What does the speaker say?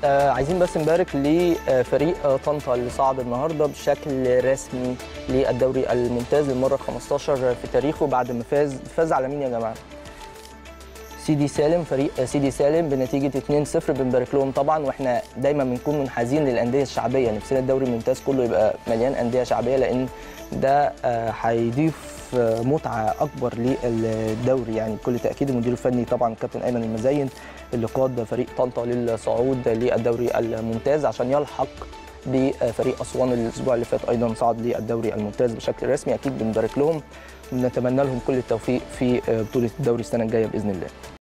آه عايزين بس نبارك لفريق آه طنطا اللي صعد النهارده بشكل رسمي للدوري الممتاز للمره 15 في تاريخه بعد ما فاز فاز على مين يا جماعه؟ سيدي سالم فريق سيدي سالم بنتيجه 2-0 بنبارك لهم طبعا واحنا دايما بنكون منحازين للانديه الشعبيه نفسنا الدوري الممتاز كله يبقى مليان انديه شعبيه لان ده هيضيف متعه اكبر للدوري يعني بكل تاكيد المدير الفني طبعا الكابتن ايمن المزين اللي قاد فريق طنطا للصعود للدوري الممتاز عشان يلحق بفريق اسوان الاسبوع اللي فات ايضا صعد للدوري الممتاز بشكل رسمي اكيد بنبارك لهم ونتمنى لهم كل التوفيق في بطوله الدوري السنه الجايه باذن الله